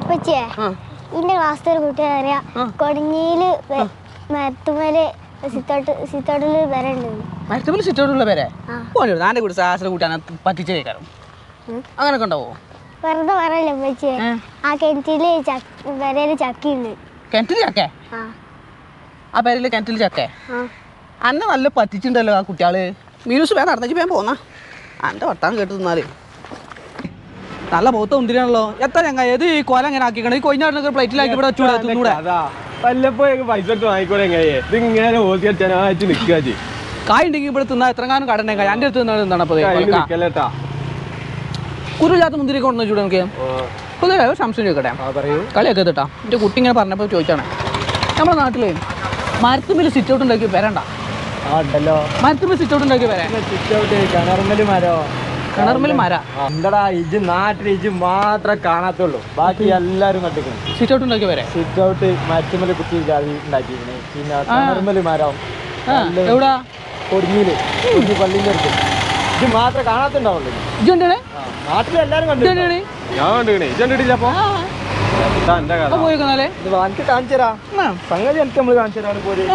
ഉപ്പച്ചിയെ ആ ഇന്റെ ക്ലാസ്സിലെ ഒരു കുട്ടി അറിയാ ആ. കൊടിഞ്ഞിയില് വെ- മരത്തുമേല് സിത്തോട്ട് സിത്തോട്ടില് വരണ്ട് മരത്തമ്മിൽ സിറ്റോടുള്ള പേരെ ആ. ഓരോ നാൻ്റെ കൂടി സാഹസിനെ കൂട്ടാൻ പറ്റിച്ചേ കാരണം ഉം. അങ്ങനൊക്കെ ഉണ്ടാവോ വെറുതെ പറയല്ലേ ഉപ്പച്ചിയെ ഏ? ആ കിണറ്റില് ചക്ക വരയില് ചക്കയുണ്ട് കിണറ്റിൽ ചക്കേ ആ ആ പേരിൽ കിണറ്റിൽ ചക്കേ ആ അന്നെ നല്ല പറ്റിച്ചിട്ടുണ്ടല്ലോ ആ കുട്ടിയാള് മീനൂസ് വേഗം നടന്നേക്ക് വേഗം പോന്നാ അൻ്റെ വർത്താനം കേട്ട് തിന്നാല് നല്ല ബോത്ത ഉന്തിരിയാണല്ലോ എത്ര ചങ്ങ ഏത് ഈ കൊല ഇങ്ങനെ ആക്കിക്കണം ഈ കൊയിഞ്ഞാടിനൊക്കെ പ്ലേറ്റിലാക്കി ഇവിടെ വെച്ചൂടെ തിന്നൂടെ അതാ വല്ലപ്പോഴൊക്കെ പൈസ എടുത്ത് വാങ്ങിക്കോളെ എങ്ങനെ ഇത് ഇങ്ങനെ ഓതി അടിച്ചാനായിട്ട് നിൽക്കുക ചെയ്യും കായ് ഉണ്ടെങ്കിൽ ഇവിടെ തിന്നാ എത്രങ്ങാനും കടണ്ടേ കായ് എൻ്റെ അടുത്ത് തിന്നാണ് എന്താണ് അപ്പോൾ നിൽക്കല്ലേട്ടാ കുരുല്ലാത്ത മുന്തിരി കൊണ്ടു ചൂടെ നമുക്ക് കുതിര ഒരു സംശയം ചോദിക്കട്ടെ ആ പറയൂ കളിയൊക്കെ എത്തിട്ടാ എൻ്റെ കുട്ടി ഇങ്ങനെ പറഞ്ഞപ്പോൾ ചോദിച്ചാണ് നമ്മുടെ നാട്ടിൽ മരത്തുമ്പിൽ സിറ്റ് ഔട്ട് ഉണ്ടാക്കി വരണ്ട ആ ഉണ്ടല്ലോ മരത്തുമ്പിൽ സിറ്റ് ഔട്ട് ഉണ്ടാക്കി വരാൻ ചുറ്റോട്ട് കിണറുമ്മല് മരോ കിണറുമ്പിൽ മര എന്താടാ ഇജ് നാട്ടിൽ ഇജ് മാത്രമേ കാണാത്തുള്ളൂ ബാക്കി എല്ലാരും കണ്ടിരിക്കണം സിറ്റ് ഔട്ട് ഉണ്ടാക്കി വരാൻ സിറ്റ് ഔട്ട് മരത്തുമ്മല് കുത്തി ജാതി ഉണ്ടാക്കിയിരിക്കണേ പിന്നെ കിണറുമ്മല് മരം ആ എവിടാ കൊടിഞ്ഞില് കൊടിഞ്ഞി പള്ളിന്റെ അടുത്ത് ഇത് മാത്രമേ കാണാത്തുണ്ടാവുള്ളൂ ഇജുണ്ടേ നാട്ടിൽ എല്ലാരും കണ്ടു ഇജുണ്ടേ ഞാൻ കണ്ടിക്കണേ ഇജ് കണ്ടിട്ടില്ല അപ്പൊ എന്റെ കഥ പോയിക്കുന്നാലേ ഇത് എനിക്ക് കാണിച്ചു തരാ സംഗതി എനിക്ക് നമ്മൾ കാണിച്ചു തരാണ് പോര്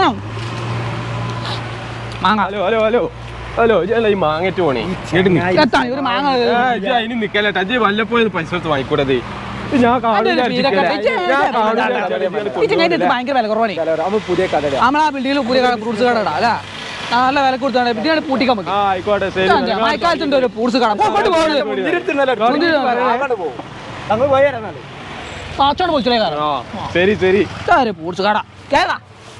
മാങ്ങ ഹലോ ഹലോ ഹലോ ഹലോ ഇജല്ല ഈ മാങ്ങറ്റ് പോണേ ഇങ്ങോട്ട് നിക്ക്. എത്താണ് ഒരു മാങ്ങ ആ, ഇജ്ജ് അതിന് നിക്കല്ലേട്ടാ ഇജ്ജ് വല്ലപ്പോഴും പൈസ എടുത്ത് വാങ്ങിക്കൂടത് ഇത് ഞാൻ അതൊരു കാണില്ല പീരക്കട്ട. ഇജ്ജ് ഇജ്ജ് ഇങ്ങനത്തെ ഇത് ഭയങ്കര വില കുറവാണ് അപ്പൊ പുതിയ കഥ നമ്മളാ ബിൽഡിങ്ങിൽ പുതിയ ഫ്രൂട്ട്സ് കട ഇടാം അല്ലേ നല്ല വില കൊടുത്താണ് പിന്നെ പൂട്ടിക്കാൻ മതി ആ ആയിക്കോട്ടെ ശരി മഴക്കാലത്തുണ്ട് ഒരു ഫ്രൂട്ട്സ് കട പോകോട്ട് നമ്മൾ പോയി തരാം എന്നാല്. കാച്ചോട് പൊളിച്ചേ കാരണം ആ ശരി ശരി ഫ്രൂട്ട്സ് കട കേറാ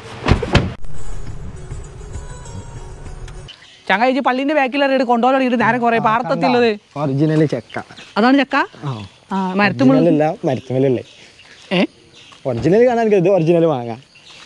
ചങ്ങായി പള്ളിന്റെ ബാക്കിൽ കൊണ്ടുപോകാൻ നേരെ കുറെ പാടത്തെത്തിയുള്ളത് ഒറിജിനൽ ചെക്ക അതാണ് ചക്ക ആ മരത്തുമ്പോൾ ഒറിജിനലല്ല മരത്തുമല്ലേ ഏ ഒറിജിനൽ കാണാൻ എനിക്ക് ഇത് ഒറിജിനൽ വാങ്ങാം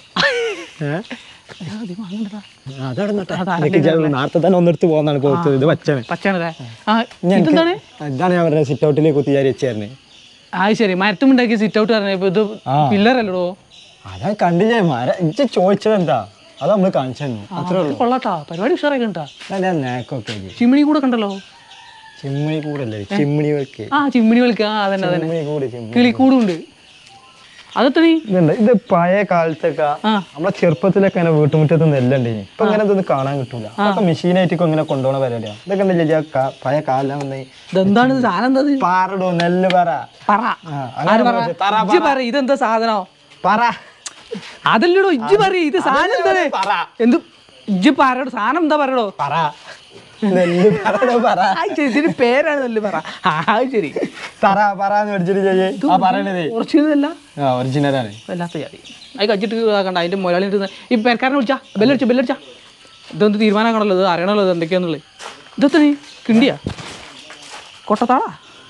അതാണ് നേരത്തെ തന്നെ ഒന്നെടുത്ത് പോകുന്നതാണ് പോത്തത് ഇത് പച്ചന് പച്ചാണല്ലേ ആ ഇതെന്താണ് ഇതാണ് ഞാൻ പറഞ്ഞത് സിറ്റ് ഔട്ടിലേക്ക് കുത്തിയാരി വെച്ചായിരുന്നു ആ ശരി മരത്തുമുണ്ടാക്കി സിറ്റ് ഔട്ട് പറഞ്ഞ ഇപ്പൊ ഇത് ആ. പില്ലറല്ലോ അതാ കണ്ടില്ലേ മര ഇജ്ജ് ചോദിച്ചത് എന്താ അത് നമ്മൾ കാണിച്ചു തന്നു അത്രേ ഉള്ളൂ കൊള്ളാട്ടാ പരിപാടി ഉഷാറായി കണ്ടാ അല്ല നേക്കൊക്കെ ചിമ്മിണി കൂടെ കണ്ടല്ലോ ചിമ്മിണി കൂടല്ലേ ചിമ്മിണി വെക്ക് ആ ചിമ്മിണി വിളിക്കുക ആ അതന്നെ അതന്നെ ചിമ്മിണി കൂട് ചിമ്മിണി കിളിക്കൂടും ഉണ്ട് അതെത്തണി ഇതുണ്ട് ഇത് പഴയ കാലത്തൊക്കെ ആ നമ്മളെ ചെറുപ്പത്തിലൊക്കെ ഇങ്ങനെ വീട്ടുമുറ്റത്ത് നെല്ലുണ്ട് ഇനി ഇപ്പൊ ഇങ്ങനെ ഇതൊന്നും കാണാൻ കിട്ടൂല അതൊക്കെ മെഷീനായിട്ടൊക്കെ ഇങ്ങനെ കൊണ്ടുപോണ പരിപാടിയാണ് ഇതൊക്കെ എന്താ ചേച്ചി ആ കാ- പഴയ കാലം വന്ന് ഇതെന്താണ് ഇത് സാധനം എന്താ ഇത്? പാറടോ നെല്ല് പറ പറ ആ, ആര് അങ്ങനെ പറ വിളിച്ച് തറ ഇജ്ജ് പറ ഇതെന്താ സാധനോ പറ അതല്ലടോ ഇജ്ജ് പറ ഇത് സാധനം എന്താണ് പറ എന്ത് ഇജ്ജ് പറയടോ സാധനം എന്താ പറയടോ പറ നെല്ല് പറടോ പറ ആ ശരി ഇതിന് പേരാണ് നെല്ല് പറ ആ അത് ശരി തറ പറ എന്ന് പഠിച്ചിട്ട് ചേച്ചി ആ പറയണതേ കുറച്ചില്ല ആ ഒറിജിനലാണ് വല്ലാത്ത ജാതി അത് കച്ചിട്ട് കണ്ട അതിന്റെ മുതലാളി ഇരുന്ന് ഈ പേർക്കാരനെ വിളിച്ചാ ബെല്ലടിച്ച ബെല്ലടിച്ചാ ഇതൊന്ന് തീരുമാനമാക്കണല്ലോ ഇത് അറിയണല്ലോ ഇത് എന്തൊക്കെയാന്നുള്ളത് ഇതെത്ര നീ കിണ്ടിയാ കൊട്ടത്താളാ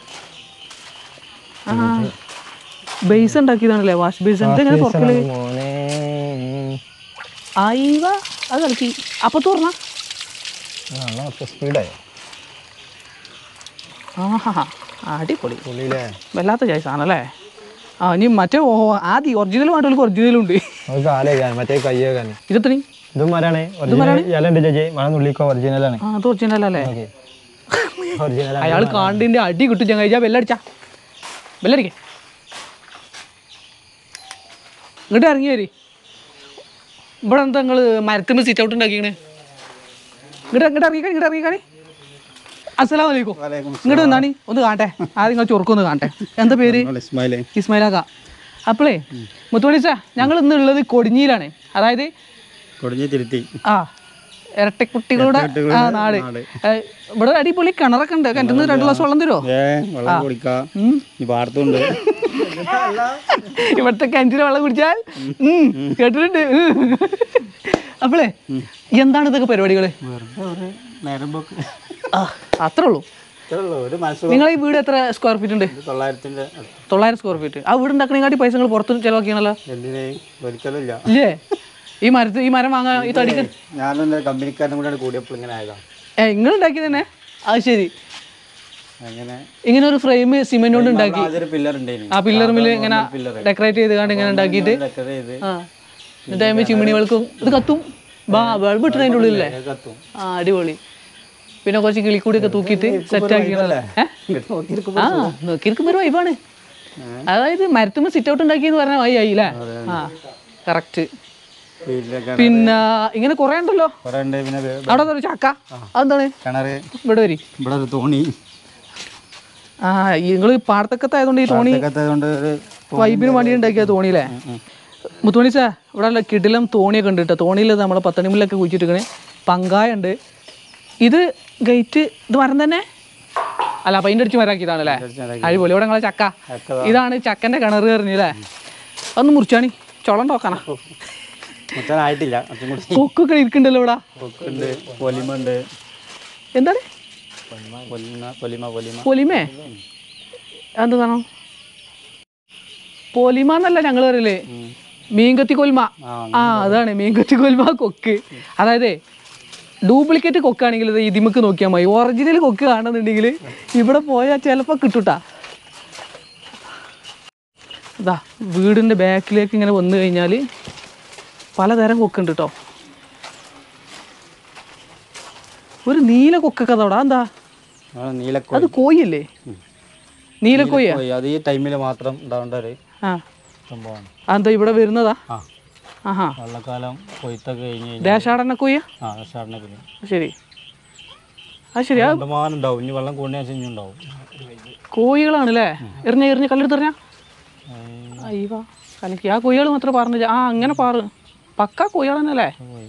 ആ ബേസ് ഉണ്ടാക്കിയതാണല്ലേ വാഷ് ബേസ് എന്തെങ്ങനെ തുറക്കല് മോനെ ആയിവ അത് കളിക്കി അപ്പൊ തുറന്ന സ്പീഡായി ആഹാ അടിപൊളി പുള്ളിയില്ലേ വല്ലാത്ത ചായ സാധനം അല്ലേ ആ ഇനി മറ്റേ ഓ- ആദ്യം ഒറിജിനൽ വേണ്ടവർക്ക് ഒറിജിനലും ഉണ്ട് നമുക്ക് കാലേക്കാൻ മറ്റേ കയ്യേക്കാൻ ഇതെത്ര ഇതും മരാണ് ഒറിജിനൽ ഇലണ്ട് ചേച്ചി മഴ നുള്ളിക്കോ ഒറിജിനലാണ് ആ അത് ഒറിജിനൽ അല്ലേ ഓക്കെ ഒറിജിനലാണ് അയാൾ കാണ്ടിന്റെ അടി കിട്ടും ചങ്ങായിച്ചാ ബെല്ലടിച്ചാ ബെല്ലടിക്കേ ഇങ്ങോട്ട് ഇറങ്ങി വരി ഇവിടെ എന്താ നിങ്ങൾ മരത്തിന് സിറ്റ് ഔട്ട് ഉണ്ടാക്കിക്കണേ ഇങ്ങോട്ട് ഇങ്ങോട്ട് ഇറങ്ങിക്കാ ഇങ്ങോട്ട് ഇറങ്ങിക്കാണി അസ്സലാം വലൈക്കും ഇങ്ങോട്ട് വന്നാണി ഒന്ന് കാണട്ടെ ആദ്യം നിങ്ങൾ ചൊറുക്കൊന്ന് കാണട്ടെ എന്താ പേര് ഇസ്മായിലേ ഇസ്മായിലാക്ക അപ്പോളേ മുത്തുമണിച്ച ഞങ്ങൾ ഇന്ന് ഉള്ളത് കൊടിഞ്ഞിയിലാണ് അതായത് കൊടിഞ്ഞ് തിരുത്തി ആ ഇരട്ടക്കുട്ടികളുടെ ആ നാട് ഏ, ഇവിടെ അടിപൊളി കിണറൊക്കെ ഉണ്ട് കിണറ്റിൽ നിന്ന് രണ്ട് ഗ്ലാസ് വെള്ളം തരുമോ ഏ വെള്ളം കുടിക്കാ ഉം. ഈ പാടത്തുണ്ട് ഇവിടുത്തെ കിണറ്റിൽ വെള്ളം കുടിച്ചാൽ ഉം, കേട്ടിട്ടുണ്ട് അപ്പോളേ എന്താണ് ഇതൊക്കെ പരിപാടികള് നേരം പോക്ക് ആ അത്രേ ഉള്ളൂ ഒരു മനസ്സ് നിങ്ങളെ ഈ വീട് എത്ര സ്ക്വയർ ഫീറ്റ് ഉണ്ട് തൊള്ളായിരത്തിന്റെ തൊള്ളായിരം സ്ക്വയർ ഫീറ്റ് ആ വീട് ഉണ്ടാക്കണേക്കാട്ടി പൈസ നിങ്ങൾ പുറത്ത് ചിലവാക്കിയാണല്ലോ എന്തിനെ ഒരിക്കലില്ല ഇല്ലേ ഈ മരത്ത് ഈ മരം വാങ്ങാൻ ഈ തടിക്ക് ഞാനെന്താ കമ്പനിക്കാരനും കൂടെ കൂടിയപ്പോൾ ഇങ്ങനെ ആയതാ ഏ നിങ്ങൾ ഉണ്ടാക്കി തന്നെ അത് ശരി അങ്ങനെ ഇങ്ങനെ ഒരു ഫ്രെയിം സിമെന്റ് കൊണ്ട് ഉണ്ടാക്കി ആദ്യം പില്ലർ ഉണ്ടായിരുന്നു ആ പില്ലറുമിൽ ഇങ്ങനെ ഡെക്കറേറ്റ് ചെയ്ത് കണ്ട് ഇങ്ങനെ ഉണ്ടാക്കിയിട്ട് ഡെക്കറേറ്റ് ചെയ്ത് ആ എന്നിട്ട് അതിന് ചിമ്മിണി വെളുക്കും ഇത് കത്തും ബാ ബൾബ് ഇട്ടിട്ട് അതിൻ്റെ ഉള്ളിലല്ലേ കത്തും ആ അടിപൊളി പിന്നെ കുറച്ച് കിളിക്കൂടിയൊക്കെ തൂക്കിയിട്ട് സെറ്റ് ആക്കിയാണല്ലേ ആ നോക്കിയിരിക്കുമ്പോൾ ഒരു വൈബാണ് അതായത് മരത്തുമ്മ സിറ്റ് ഔട്ട് ഉണ്ടാക്കിയെന്ന് പറഞ്ഞാൽ ആയി ആയി അല്ലേ ആ കറക്റ്റ് വീട്ടിലൊക്കെ പിന്നെ ഇങ്ങനെ കുറേ ഉണ്ടല്ലോ കുറേ ഉണ്ട് പിന്നെ വേ- അവിടെ ഒരു ചക്ക അതെന്താണ് കിണറ് ഇവിടെ വരി ഇവിടെ ഒരു തോണി ആ നിങ്ങൾ പാടത്തൊക്കെ ആയതുകൊണ്ട് ഈ തോണി കൊണ്ട് ഒരു വൈബിന് വേണ്ടി ഉണ്ടാക്കിയ തോണിയില്ലേ മുത്തുമണി സാ ഇവിടെ ഉള്ള കിടിലം തോണിയൊക്കെ ഉണ്ട് കേട്ടോ തോണിയിൽ നമ്മളെ പത്തണിമില്ലൊക്കെ കുഴിച്ചിട്ടിരിക്കണേ പങ്കായ ഉണ്ട് ഇത് ഗേറ്റ് ഇത് മരം തന്നെ അല്ല പെയിന്റ് അടിച്ച് മരാക്കിയതാണ് അല്ലേ അടിപൊളി ഇവിടെ നിങ്ങളെ ചക്ക ഇതാണ് ചക്കന്റെ കിണർ എറിഞ്ഞല്ലേ അതൊന്ന് മുറിച്ചാണി ചുളം നോക്കാനാ മുറ്റാനായിട്ടില്ല അതും കൂടി കൊക്കൊക്കെ ഇരിക്കണ്ടല്ലോ ഇവിടെ ഉണ്ട് പൊലിമ ഉണ്ട് എന്താണ് പൊലിമ പൊലിമ പൊലിമ പൊലിമേ എന്ത് കാണോ പൊലിമ എന്നല്ല ഞങ്ങൾ പറയല് മീൻകത്തി കൊൽമ ആ, ആ അതാണ് മീൻകത്തി കൊൽമ കൊക്ക് അതായത് ഡ്യൂപ്ലിക്കേറ്റ് കൊക്കാണെങ്കിൽ ഇത് ഇതിമക്ക് നോക്കിയാൽ മതി ഒറിജിനൽ കൊക്ക് കാണുന്നുണ്ടെങ്കിൽ ഇവിടെ പോയാൽ ചിലപ്പോൾ കിട്ടൂട്ടാ ഇതാ വീടിൻ്റെ ബാക്കിലേക്ക് ഇങ്ങനെ വന്നു കഴിഞ്ഞാൽ പലതരം കൊക്കുണ്ട് കേട്ടോ ഒരു നീല കൊക്കൊക്കെ അതോടാ എന്താ നീലക്കോയി അത് കോയല്ലേ നീലക്കോയ കോയി. അത് ഈ ടൈമിൽ മാത്രം ഉണ്ടാവേണ്ട ഒരു ആ സംഭവമാണ് അതെന്താ ഇവിടെ വരുന്നതാ ആ ആഹാ വെള്ളക്കാലം കൊയ്ത്തൊക്കെ കഴിഞ്ഞ് കഴിഞ്ഞാൽ ദേശാടന കൊയ്യ ആ ഷാറിനൊക്കെ ശരി ആ ശരി ആ കണ്ടമാനം ഉണ്ടാവും ഇനി വെള്ളം കൂടുതൽ ഇനി ഉണ്ടാവും കോഴികളാണല്ലേ എറിഞ്ഞ എറിഞ്ഞ കല്ലെടുത്തെറിഞ്ഞ അയ്യവാ കലക്കി ആ കോഴികൾ മാത്രം പറഞ്ഞില്ല ആ അങ്ങനെ പാറ് പക്ക കോഴികൾ തന്നെയല്ലേ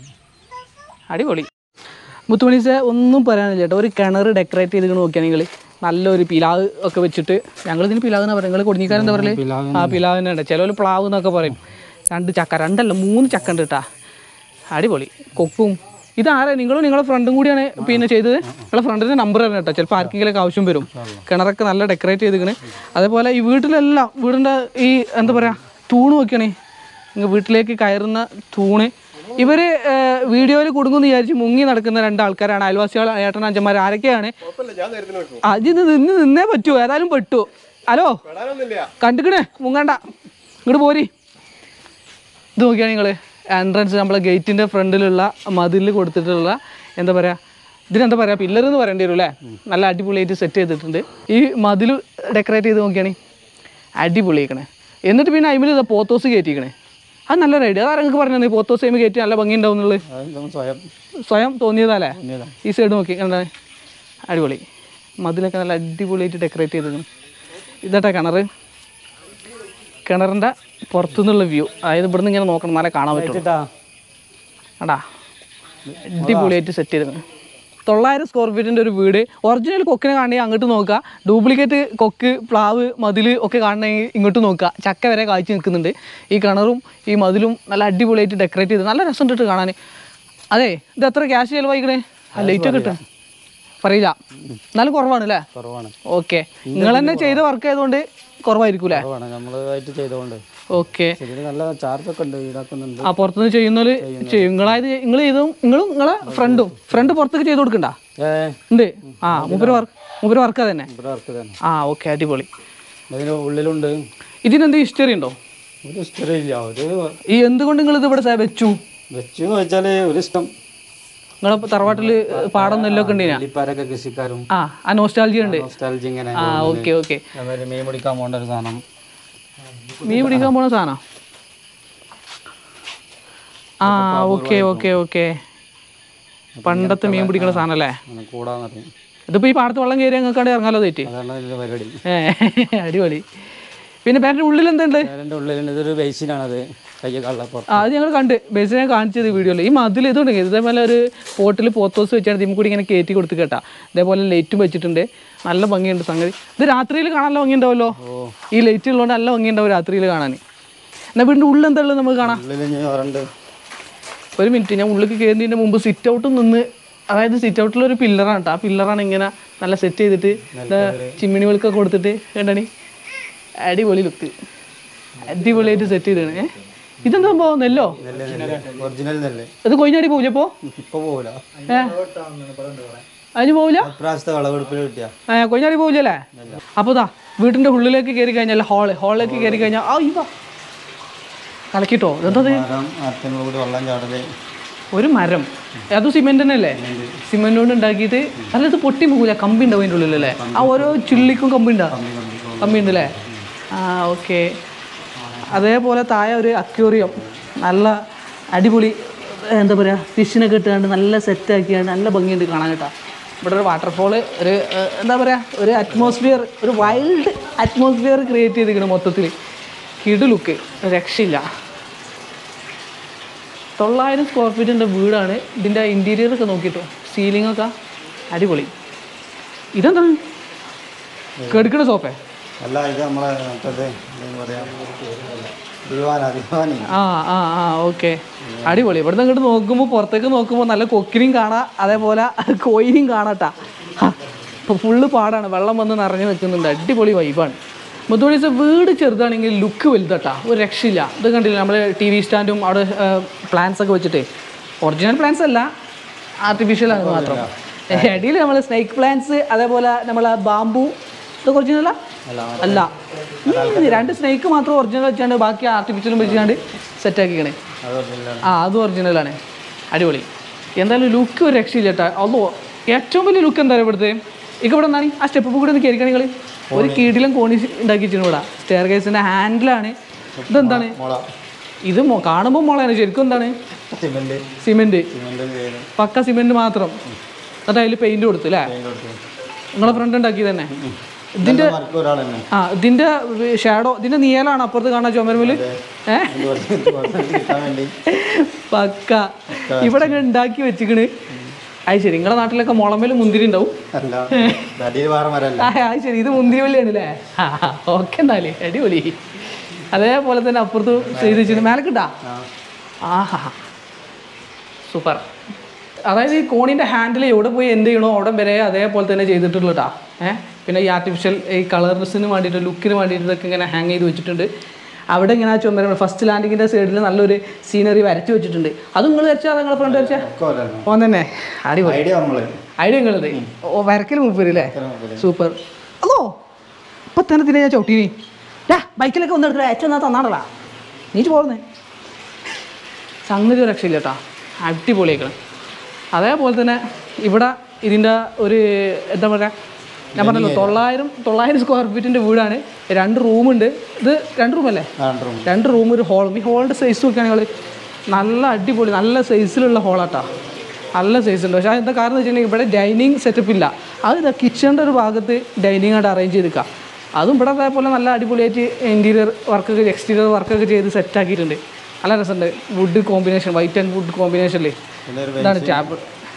അടിപൊളി മുത്തുമണീസെ ഒന്നും പറയാനില്ല ചേട്ടാ ഒരു കിണർ ഡെക്കറേറ്റ് ചെയ്ത് നോക്കിയാണെങ്കിൽ നല്ലൊരു പിലാവ് ഒക്കെ വെച്ചിട്ട് ഞങ്ങൾ ഇതിന് പിലാവ് എന്നാ പറയുക നിങ്ങൾ കൊടിഞ്ഞിക്കാരൻ എന്താ പറയല് പിലാവ് ആ പിലാവ് തന്നെ ഉണ്ട് ചിലവർ പ്ലാവ് എന്നൊക്കെ പറയും രണ്ട് ചക്ക രണ്ടല്ല മൂന്ന് ചക്ക ഉണ്ട് കേട്ടാ അടിപൊളി കൊക്കും ഇതാരാ നിങ്ങളും നിങ്ങളുടെ ഫ്രണ്ടും കൂടിയാണ് പിന്നെ ചെയ്തത് നിങ്ങളുടെ ഫ്രണ്ടിൻ്റെ നമ്പർ തന്നെ കേട്ടോ ചിലപ്പോൾ ആർക്കെങ്കിലൊക്കെ ആവശ്യം വരും കിണറൊക്കെ നല്ല ഡെക്കറേറ്റ് ചെയ്തിക്കണ് അതേപോലെ ഈ വീട്ടിലെല്ലാം വീടിൻ്റെ ഈ എന്താ പറയുക തൂണ് നോക്കിയാണേ ഇങ്ങ് വീട്ടിലേക്ക് കയറുന്ന തൂണ് ഇവര് വീഡിയോയിൽ കുടുങ്ങുമെന്ന് വിചാരിച്ച് മുങ്ങി നടക്കുന്ന രണ്ടാൾക്കാരാണ് അയൽവാസികൾ ഏട്ടൻ അഞ്ചന്മാർ ആരൊക്കെയാണ് അത് ഇത് നിന്ന് നിന്നേ പറ്റൂ ഏതായാലും പെട്ടു ഹലോ കണ്ടിക്കണേ മുങ്ങണ്ട ഇങ്ങോട്ട് പോരി ഇത് നോക്കിയാണ് നിങ്ങൾ എൻട്രൻസ് നമ്മളെ ഗേറ്റിൻ്റെ ഫ്രണ്ടിലുള്ള മതിലിൽ കൊടുത്തിട്ടുള്ള എന്താ പറയുക ഇതിനെന്താ പറയുക പില്ലർ എന്ന് പറയേണ്ടി വരും അല്ലേ നല്ല അടിപൊളിയായിട്ട് സെറ്റ് ചെയ്തിട്ടുണ്ട് ഈ മതിൽ ഡെക്കറേറ്റ് ചെയ്ത് നോക്കിയാണ് അടിപൊളിയാക്കണേ എന്നിട്ട് പിന്നെ അയിമിൽ ഇതാ പോത്തോസ് കയറ്റിക്കണേ അത് നല്ലൊരു ഐഡിയ അതാ നിങ്ങൾക്ക് പറഞ്ഞത് പോത്തോസ് അയിമ കയറ്റി നല്ല ഭംഗി ഉണ്ടാവും എന്നുള്ളത് അത് നമ്മൾ സ്വയം സ്വയം തോന്നിയതല്ലേ തോന്നിയതാ. ഈ സൈഡ് നോക്കി കണ്ട അടിപൊളി മതിലൊക്കെ നല്ല അടിപൊളിയായിട്ട് ഡെക്കറേറ്റ് ചെയ്തിരുന്നു ഇതാട്ടെ കിണർ കിണറിൻ്റെ പുറത്തുനിന്നുള്ള വ്യൂ അതായത് ഇവിടുന്ന് ഇങ്ങനെ നോക്കണം നല്ല കാണാൻ പറ്റും വെച്ചിട്ടാ അടാ അടിപൊളിയായിട്ട് സെറ്റ് ചെയ്തിരുന്നു തൊള്ളായിരം സ്ക്വയർ ഫീറ്റിൻ്റെ ഒരു വീട് ഒറിജിനൽ കൊക്കിനെ കാണണമെങ്കിൽ അങ്ങോട്ട് നോക്കുക ഡ്യൂപ്ലിക്കേറ്റ് കൊക്ക് പ്ലാവ് മതിൽ ഒക്കെ കാണണമെങ്കിൽ ഇങ്ങോട്ട് നോക്കുക ചക്ക വരെ കാഴ്ച നിൽക്കുന്നുണ്ട് ഈ കിണറും ഈ മതിലും നല്ല അടിപൊളിയായിട്ട് ഡെക്കറേറ്റ് ചെയ്ത് നല്ല രസമുണ്ട് കാണാൻ അതെ ഇത് എത്ര ക്യാഷ് ചിലവായിക്കണേ ആ ലൈറ്റ് ഒക്കെ ഇട്ടേ പറയില്ല എന്നാലും കുറവാണ് അല്ലേ കുറവാണ് ഓക്കെ നിങ്ങൾ തന്നെ ചെയ്ത വർക്ക് ആയതുകൊണ്ട് കുറവായിരിക്കും അല്ലേ കുറവാണ് നമ്മളായിട്ട് ചെയ്തുകൊണ്ട് ഓക്കെ ഇതിന് നല്ല ചാർജൊക്കെ ഉണ്ട് ഈടാക്കുന്നുണ്ട് ആ പുറത്തുനിന്ന് ചെയ്യുന്നവര് ചെയ്യും നിങ്ങളായത് നിങ്ങൾ ചെയ്തും നിങ്ങളും നിങ്ങളെ ഫ്രണ്ടും ഫ്രണ്ട് പുറത്തേക്ക് ചെയ്ത് കൊടുക്കണ്ട ഏ ഉണ്ട് ആ മൂപ്പര് വർക്ക് മൂപ്പര് വർക്ക് തന്നെ ഇവിടെ വർക്ക് തന്നെ ആ ഓക്കെ അടിപൊളി ഇതിന് ഉള്ളിലുണ്ട് ഇതിനെന്ത് ഹിസ്റ്ററി ഉണ്ടോ ഒരു ഇഷ്ടം ഇല്ല ഒരു ഈ എന്തുകൊണ്ട് നിങ്ങൾ ഇത് ഇവിടെ സ- വെച്ചു വെച്ചു വെച്ചാൽ ഒരു ഇഷ്ടം നിങ്ങളെ തറവാട്ടിൽ പാടം നെല്ലൊക്കെ ഉണ്ടീനാ വെള്ളിപ്പാരൊക്കെ കൃഷിക്കാരും ആ ആ നോസ്റ്റാൾജി ഉണ്ട് nostalgia ഇങ്ങനെ ആ ഓക്കെ ഓക്കെ അതേമാതിരി മീൻ പിടിക്കാൻ പോകേണ്ട ഒരു സാധനം മീൻ പിടിക്കാൻ പോണ സാധനം ആ ഓക്കെ ഓക്കെ ഓക്കെ പണ്ടത്തെ മീൻ പിടിക്കുന്ന സാധനം അല്ലേ അങ്ങനെ കൂടാന്ന് പറയും ഇതിപ്പോ ഈ പാടത്ത് വെള്ളം കയറി അങ്ങക്കാണ്ട് ഇറങ്ങാലോ തെറ്റി അതാണ് ഇതിന്റെ പരിപാടി ഏ അടിപൊളി പിന്നെ പേരൻ്റെ ഉള്ളിൽ എന്തുണ്ട് അതിൻ്റെ ഉള്ളിലുണ്ട് ഇതൊരു ബേസിനാണത് കയ്യ കള്ളപ്പുറം ആ, അത് ഞങ്ങൾ കണ്ട് ബേസിനെ കാണിച്ചത് വീഡിയോയിൽ ഈ മതിൽ ഇതുണ്ട് ഇതേപോലെ ഒരു പോട്ടിൽ പോത്തോസ് വെച്ചാണ് ഇതിമ്മ കൂടി ഇങ്ങനെ കയറ്റി കൊടുത്ത് കേട്ടാ ഇതേപോലെ ലൈറ്റും വെച്ചിട്ടുണ്ട് നല്ല ഭംഗിയുണ്ട് സംഗതി ഇത് രാത്രിയിൽ കാണാൻ നല്ല ഭംഗിയുണ്ടാവല്ലോ ഈ ലൈറ്റ് ഉള്ളതുകൊണ്ട് നല്ല ഭംഗിയുണ്ടാവും രാത്രിയിൽ കാണാൻ എന്നാൽ വീടിൻ്റെ ഉള്ളിൽ എന്താ ഉള്ളത് നമുക്ക് കാണാം ഉള്ളിൽ ഞാൻ വരണ്ട് ഒരു മിനിറ്റ് ഞാൻ ഉള്ളിലേക്ക് കയറുന്നതിൻ്റെ മുമ്പ് സിറ്റ് ഔട്ട് നിന്ന് അതായത് സിറ്റ് ഔട്ടിലൊരു പില്ലറാണ് കേട്ടോ ആ പില്ലറാണ് ഇങ്ങനെ നല്ല സെറ്റ് ചെയ്തിട്ട് ദാ ചിമ്മിണി വിളക്കൊക്കെ കൊടുത്തിട്ട് കണ്ടണി അടിപൊളി ലുക്ക് അടിപൊളിയായിട്ട് സെറ്റ് ചെയ്താണ് ഏ ഇതെന്താ സംഭവം നെല്ലോ ഒറിജിനൽ നെല്ല് ഇത് കൊയിഞ്ഞാടി പോവില്ല ഇപ്പോൾ ഇപ്പൊ പോകൂല ഏ അതിന് പോവില്ല ഇപ്രാവശ്യത്തെ വിളവെടുപ്പിൽ കിട്ടിയ ഏ കൊയിഞ്ഞാടി പോവില്ലല്ലേ അപ്പോൾ ഇതാ വീട്ടിൻ്റെ ഉള്ളിലേക്ക് കയറി കഴിഞ്ഞാൽ ഹാള് ഹാളിലേക്ക് കയറി കഴിഞ്ഞാൽ ആ ഇതാ കലക്കിട്ടോ എന്താ ഇത്? മരം മരത്തിനുള്ള കൂടി വെള്ളം ചാടല് ഒരു മരം അത് സിമെന്റ് തന്നെ അല്ലേ സിമെന്റ് കൊണ്ട് ഉണ്ടാക്കിയിട്ട് അല്ല ഇത് പൊട്ടി പോകില്ല കമ്പി ഉണ്ടാവും അതിൻ്റെ ഉള്ളിലല്ലേ ആ ഓരോ ചുള്ളിക്കും കമ്പി ഉണ്ടാവും കമ്പി ഉണ്ട് അല്ലേ ആ ഓക്കെ അതേപോലെ താഴെ ഒരു അക്വേറിയം നല്ല അടിപൊളി ഏ, എന്താ പറയുക ഫിഷിനൊക്കെ ഇട്ടുകൊണ്ട് നല്ല സെറ്റാക്കിയാണ് നല്ല ഭംഗിയുണ്ട് കാണാൻ കേട്ടോ ഇവിടെ ഒരു വാട്ടർഫോൾ ഒരു ഏ, എന്താ പറയുക ഒരു അറ്റ്മോസ്ഫിയർ ഒരു വൈൽഡ് അറ്റ്മോസ്ഫിയർ ക്രിയേറ്റ് ചെയ്തിരിക്കണം മൊത്തത്തിൽ കിടു ലുക്ക് രക്ഷയില്ല തൊള്ളായിരം സ്ക്വയർ ഫീറ്റിൻ്റെ വീടാണ് ഇതിൻ്റെ ഇൻറ്റീരിയർ ഒക്കെ നോക്കിയിട്ടോ സീലിംഗ് ഒക്കെ അടിപൊളി ഇതെന്താണ് കെടുക്കണ സോപ്പേ അല്ല ഇത് നമ്മളെ മറ്റത് എന്താ പറയാ ദിവാന ദിവാനി ആ ആ ആ ഓക്കെ അടിപൊളി ഇവിടുന്ന് ഇങ്ങോട്ട് നോക്കുമ്പോൾ പുറത്തേക്ക് നോക്കുമ്പോൾ നല്ല കൊക്കിനെയും കാണാം അതേപോലെ കോയിനെയും കാണാട്ടാ ഇപ്പോൾ ഫുള്ള് പാടാണ് വെള്ളം വന്ന് നിറഞ്ഞു നിൽക്കുന്നുണ്ട് അടിപൊളി വൈബാണ് മുത്തോടി വീട് ചെറുതാണെങ്കിൽ ലുക്ക് വലുതട്ടാ ഒരു രക്ഷയില്ല ഇത് കണ്ടില്ല നമ്മൾ ടി വി സ്റ്റാൻഡും അവിടെ പ്ലാൻസ് ഒക്കെ വെച്ചിട്ട് ഒറിജിനൽ പ്ലാൻസ് അല്ല ആർട്ടിഫിഷ്യൽ ആണ് മാത്രം ഇടയിൽ നമ്മൾ സ്നേക്ക് പ്ലാന്റ്സ് അതേപോലെ നമ്മളെ ബാമ്പു ഇതൊക്കെ ഒറിജിനലാ അല്ല ഉം, രണ്ട് സ്നേക്ക് മാത്രം ഒറിജിനൽ വെച്ചാണ്ട് ബാക്കി ആർട്ടിഫിഷ്യലും വെച്ചാണ്ട് സെറ്റ് ആക്കിക്കണേ ആ അതും ഒറിജിനലാണ് അടിപൊളി എന്തായാലും ലുക്ക് ഒരു രക്ഷയില്ല കേട്ടോ അതോ ഏറ്റവും വലിയ ലുക്ക് എന്താ ഇവിടുത്തെ ഇക്ക് ഇവിടെ എന്താണ് ആ സ്റ്റെപ്പ് കൂടെ ഒന്ന് കയറിക്കണ നിങ്ങൾ ഒരു കീടിലും കോണി ഉണ്ടാക്കി വെച്ചിട്ടുണ്ട് ഇവിടെ സ്റ്റെയർ കേസിൻ്റെ ഹാൻഡിലാണ് ഇതെന്താണ് മുള ഇത് മൊ- കാണുമ്പോൾ മുളയാണ് ശരിക്കും എന്താണ് സിമെന്റ് സിമെൻറ്റ് സിമെന്റ് ചെയ്ത് പക്ക സിമെൻറ്റ് മാത്രം എന്നിട്ട് അതിൽ പെയിൻറ്റ് കൊടുത്തു അല്ലേ paint കൊടുത്തു. നിങ്ങളെ ഫ്രണ്ട് ഉണ്ടാക്കി തന്നെ ഇതെല്ലാം മറക്കും ഒരാൾ തന്നെ ആ ഇതിന്റെ ഷാഡോ ഇതിന്റെ നീലാണ് അപ്പുറത്ത് കാണാൻ ചുമരുമില് ഏ ഇത് കുറച്ച് കുറച്ച് കിട്ടാൻ വേണ്ടി പക്ക ഇവിടെ ഇങ്ങനെ ഉണ്ടാക്കി വെച്ചിക്കണ് അത് ശരി നിങ്ങളെ നാട്ടിലൊക്കെ മുളമേല് മുന്തിരി ഉണ്ടാവും അല്ല തടിയിൽ വേറെ മരമല്ല ആ അത് ശരി ഇത് മുന്തിരി വള്ളിയാണ് അല്ലേ ഓക്കെ എന്നാല് അടിപൊളി അതേപോലെ തന്നെ അപ്പുറത്ത് ചെയ്ത് വെച്ചിട്ട് മേലെ കിട്ടാ ആഹാ സൂപ്പർ അതായത് ഈ കോണിൻ്റെ ഹാൻഡിൽ എവിടെ പോയി എന്ത് ചെയ്യണോ അവിടെ വരെ അതേപോലെ തന്നെ ചെയ്തിട്ടുള്ളതാ ഏഹ് പിന്നെ ഈ ആർട്ടിഫിഷ്യൽ ഈ കളർസിന് വേണ്ടിയിട്ട് ലുക്കിന് വേണ്ടിയിട്ട് ഇതൊക്കെ ഇങ്ങനെ ഹാങ് ചെയ്ത് വെച്ചിട്ടുണ്ട് അവിടെ ഇങ്ങനെ ആ ചുമരം ഫസ്റ്റ് ലാൻഡിങ്ങിൻ്റെ സൈഡിൽ നല്ലൊരു സീനറി വരച്ച് വെച്ചിട്ടുണ്ട് അത് നിങ്ങൾ വരച്ചാൽ നിങ്ങളെ ഫ്രണ്ട് വരച്ചാൽ ഒക്കെ ഒരാളാണ് ഓൻ തന്നെ അടിപൊളി ഐഡിയ നമ്മള് ഐഡിയ നിങ്ങളത് ഓ വരക്കൽ മൂപ്പര് അല്ലേ മൂപ്പര്. സൂപ്പർ അതോ ഇപ്പൊ തന്നെ തിന്നെ ഞാൻ ചവിട്ടീനി ഡാ ബൈക്കിലൊക്കെ ഒന്ന് എടുത്തിട്ട് അയച്ചു തന്നാ തന്നാണല്ല നീച്ച് പോകുന്നേ സംഗതി ഒരു രക്ഷയില്ല കേട്ടോ അടിപൊളിയാക്കണം അതേപോലെ തന്നെ ഇവിടെ ഇതിൻ്റെ ഒരു എന്താ പറയുക ഞാൻ പറഞ്ഞല്ലോ തൊള്ളായിരം തൊള്ളായിരം സ്ക്വയർ ഫീറ്റിൻ്റെ വീടാണ് രണ്ട് റൂമുണ്ട് ഇത് രണ്ട് റൂമല്ലേ ആണ്ടും രണ്ട് റൂം ഒരു ഹോളും ഈ ഹോളിൻ്റെ സൈസ് നോക്കുകയാണെങ്കിൽ നല്ല അടിപൊളി നല്ല സൈസിലുള്ള ഹോളാട്ടാ നല്ല സൈസ് ഉണ്ട് പക്ഷേ അതെന്താ കാരണം എന്ന് വെച്ചിട്ടുണ്ടെങ്കിൽ ഇവിടെ ഡൈനിങ് സെറ്റപ്പ് ഇല്ല അത് ഇതാ കിച്ചണിൻ്റെ ഒരു ഭാഗത്ത് ഡൈനിങ് ആയിട്ട് അറേഞ്ച് ചെയ്തിരിക്കുക അതും ഇവിടെ അതേപോലെ നല്ല അടിപൊളിയായിട്ട് ഇൻറ്റീരിയർ വർക്കൊക്കെ എക്സ്റ്റീരിയർ വർക്കൊക്കെ ചെയ്ത് സെറ്റ് ആക്കിയിട്ടുണ്ട് നല്ല രസമുണ്ട് wood combination white and wood കോമ്പിനേഷനിൽ പിന്നെ ഒരു ഇതാണ് ടാബിൾ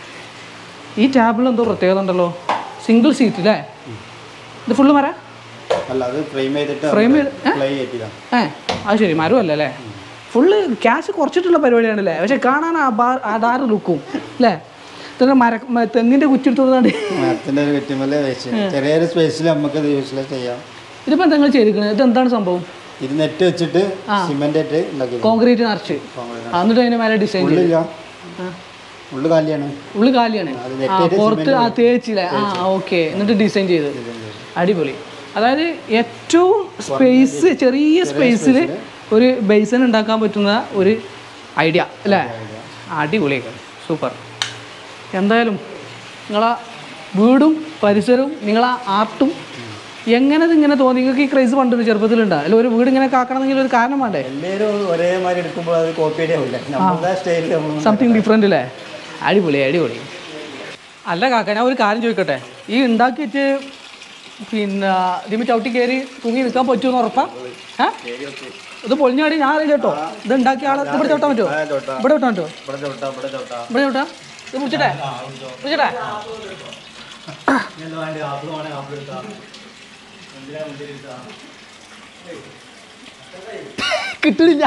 ഈ ടാബിളിൽ എന്തോ പ്രത്യേകത ഉണ്ടല്ലോ സിംഗിൾ സീറ്റ് അല്ലേ ഇത് ഫുള്ള് മര അല്ല അത് ഫ്രെയിം ചെയ്തിട്ട് Frame ചെയ്ത്- പ്ലേ ചെയ്തില്ല ഏ അത് ശരി മരമല്ല അല്ലേ ഫുള്ള് ക്യാഷ് കുറച്ചിട്ടുള്ള പരിപാടിയാണല്ലേ പക്ഷെ കാണാൻ അടാറ് ലുക്കും അല്ലേ തന്നെ മര മ- തെങ്ങിൻ്റെ കുറ്റിയെടുത്തോണ്ട് മരത്തിന്റെ ഒരു വെറ്റുമല്ലേ വെച്ച് ചെറിയൊരു സ്പേസിൽ നമുക്ക് ഇത് യൂസ്ലെസ് ചെയ്യാം ഇതിപ്പോൾ എന്താ നിങ്ങൾ ചെയ്തിരിക്കുന്നത് ഇത് എന്താണ് സംഭവം ഇത് നെറ്റ് വെച്ചിട്ട് സിമെന്റ് ഇട്ട് ഉണ്ടാക്കി കോൺക്രീറ്റ് നിറച്ച് ആ, എന്നിട്ട് അതിൻ്റെ മേലെ ഡിസൈൻ ചെയ്ത് ഉള്ളില്ല ആ. ഉള്ളു കാലിയാണ് ഉള്ളു കാലിയാണ് അത് ആ നെറ്റിയിട്ട് പുറത്ത് ആ തേച്ചില്ലേ ആ ഓക്കെ എന്നിട്ട് ഡിസൈൻ ചെയ്ത് അടിപൊളി അതായത് ഏറ്റവും സ്പേസ് ചെറിയ സ്പേസിൽ ഒരു ബേസൻ ഉണ്ടാക്കാൻ പറ്റുന്ന ഒരു ഐഡിയ അല്ലേ അടിപൊളിയൊക്കെ സൂപ്പർ എന്തായാലും നിങ്ങളെ വീടും പരിസരവും നിങ്ങളെ ആർട്ടും എങ്ങനെ ഇത് ഇങ്ങനെ തോന്നി നിങ്ങൾക്ക് ഈ ക്രൈസ് പണ്ട് ചെറുപ്പത്തിലുണ്ടോ അല്ല ഒരു വീട് ഇങ്ങനെ കാക്കണമെങ്കിൽ ഒരു കാരണം വേണ്ടേ എല്ലാവരും ഒരേമാതിരി എടുക്കുമ്പോൾ അത് കോപ്പി അടിയാവില്ല നമ്മളുടെ സ്റ്റൈലിൽ നമ്മൾ സംതിങ് ഡിഫറെൻ്റ് അല്ലേ അടിപൊളി അടിപൊളി അല്ല കാക്ക ഞാൻ ഒരു കാര്യം ചോദിക്കട്ടെ ഈ ഉണ്ടാക്കിയിട്ട് പിന്നെ ഇതിമ ചവിട്ടി കയറി തൂങ്ങി നിൽക്കാൻ പറ്റുമെന്ന് ഉറപ്പാ ഏ ഇത് പൊളിഞ്ഞാടി ഞാൻ അറിയില്ല കേട്ടോ ഇത് ഉണ്ടാക്കിയ ആളെ ഇവിടെ ചവിട്ടാൻ പറ്റുമോ ഇവിടെ വിട്ടാൻ പറ്റുമോ ഇവിടെ ചോട്ടാ ഇവിടെ ചോട്ടാ ഇവിടെ ചവിട്ടാ ഇത് മുറിച്ചിട്ടെ മുറിച്ചിട്ടെ കിട്ടണില്ല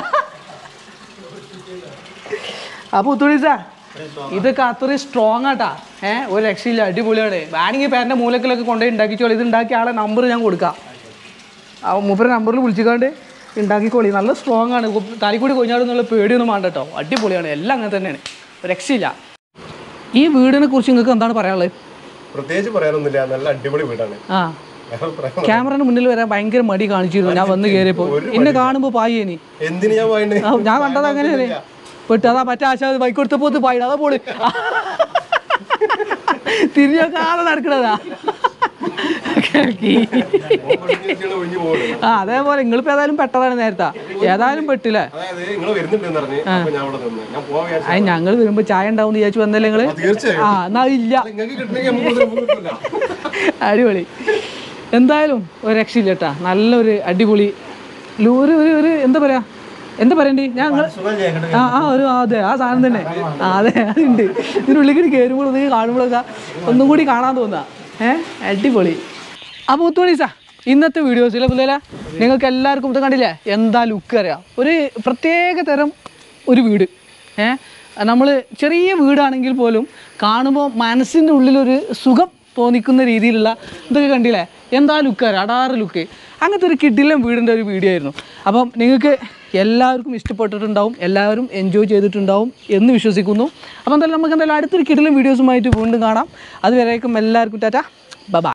അപ്പൊ ഉത്തുണീസ ഇതൊക്കെ അത്രയും സ്ട്രോങ് ആട്ടാ ഏഹ് ഒരു രക്ഷയില്ല അടിപൊളിയാണ് വേണമെങ്കിൽ പേരൻ്റെ മൂലക്കിലൊക്കെ കൊണ്ടുപോയി ഉണ്ടാക്കിച്ചോളി ഇത് ഉണ്ടാക്കിയ ആളെ നമ്പർ ഞാൻ കൊടുക്കാം ആ മൂപ്പരെ നമ്പറിൽ വിളിച്ചിക്കാണ്ട് ഉണ്ടാക്കിക്കോളി നല്ല സ്ട്രോങ് ആണ് തലക്കൂടി കൊഞ്ഞാടുന്നുള്ള പേടിയൊന്നും വേണ്ട കേട്ടോ അടിപൊളിയാണ് എല്ലാം അങ്ങനെ തന്നെയാണ് ഒരു രക്ഷയില്ല ഈ വീടിനെ കുറിച്ച് നിങ്ങൾക്ക് എന്താണ് പറയാനുള്ളത് പ്രത്യേകിച്ച് പറയാനൊന്നുമില്ല നല്ല അടിപൊളി വീടാണ് ആ ഞാൻ പറയാൻ ക്യാമറയുടെ മുന്നിൽ വരാൻ ഭയങ്കര മടി കാണിച്ചിരുന്നു ഞാൻ വന്ന് കയറിയപ്പോൾ എന്നെ കാണുമ്പോൾ പായേനി എന്തിന് ഞാൻ പോയിണ്ട് ആ, ഞാൻ കണ്ടത് അങ്ങനെയല്ലേ പെട്ട് അതാ മറ്റേ ആശാ ബൈക്ക് കൊടുത്തപ്പോ പായിട അതാ പോള് തിരിഞ്ഞൊക്കെ ആളെ നടക്കണതാ ഇറക്കി ഒഴിഞ്ഞു പോകുള്ളൂ ആ അതേപോലെ നിങ്ങളിപ്പോൾ ഏതായാലും പെട്ടതാണ് നേരത്തെ ഏതായാലും പെട്ടില്ലേ അതായത് നിങ്ങൾ വരുന്നുണ്ടെന്ന് പറഞ്ഞ് അപ്പൊ ഞാൻ അവിടെ നിന്ന് ഞാൻ പോവാൻ വിചാരിച്ചു അത് ഞങ്ങൾ വരുമ്പോൾ ചായ ഉണ്ടാവും എന്ന് വിചാരിച്ചു വന്നല്ലേ നിങ്ങൾ തീർച്ചയായും ആ എന്നാ ഇല്ല നിങ്ങൾക്ക് കിട്ടണമെങ്കിൽ നമുക്ക് മുതൽ നമുക്ക് കിട്ടില്ല അടിപൊളി എന്തായാലും ഒരു രക്ഷയില്ല കേട്ടാ നല്ലൊരു അടിപൊളി ലു- ഒരു ഒരു ഒരു എന്താ പറയാ എന്താ പറയണ്ടേ ഞാൻ നിങ്ങള്- ആ ആ ഒരു ആ, അതെ ആ സാധനം തന്നെ ആ അതെ അതുണ്ട് ഇതിനുള്ളിൽ കൂടി കയറുമ്പോൾ ഇത് കാണുമ്പോഴൊക്കെ ഒന്നും കൂടി കാണാൻ തോന്നുക ഏഹ് അടിപൊളി അപ്പോൾ മുത്തുമണീസ ഇന്നത്തെ വീഡിയോസിലെ പുതിയ നിങ്ങൾക്ക് എല്ലാവർക്കും ഇത് കണ്ടില്ലേ എന്താ ലുക്ക് അറിയാം ഒരു പ്രത്യേക തരം ഒരു വീട് ഏഹ് നമ്മൾ ചെറിയ വീടാണെങ്കിൽ പോലും കാണുമ്പോൾ മനസ്സിൻ്റെ ഉള്ളിലൊരു സുഖം തോന്നിക്കുന്ന രീതിയിലുള്ള ഇതൊക്കെ കണ്ടില്ലേ എന്താ ലുക്ക് അറിയാം അടാറ് ലുക്ക് അങ്ങനത്തെ ഒരു കിഡിലും വീടിൻ്റെ ഒരു വീഡിയോ ആയിരുന്നു അപ്പം നിങ്ങൾക്ക് എല്ലാവർക്കും ഇഷ്ടപ്പെട്ടിട്ടുണ്ടാവും എല്ലാവരും എൻജോയ് ചെയ്തിട്ടുണ്ടാവും എന്ന് വിശ്വസിക്കുന്നു അപ്പോൾ എന്തായാലും നമുക്ക് എന്തായാലും അടുത്തൊരു കിഡിലും വീഡിയോസുമായിട്ട് വീണ്ടും കാണാം അതുവരേക്കും എല്ലാവർക്കും ടാറ്റ ബബാ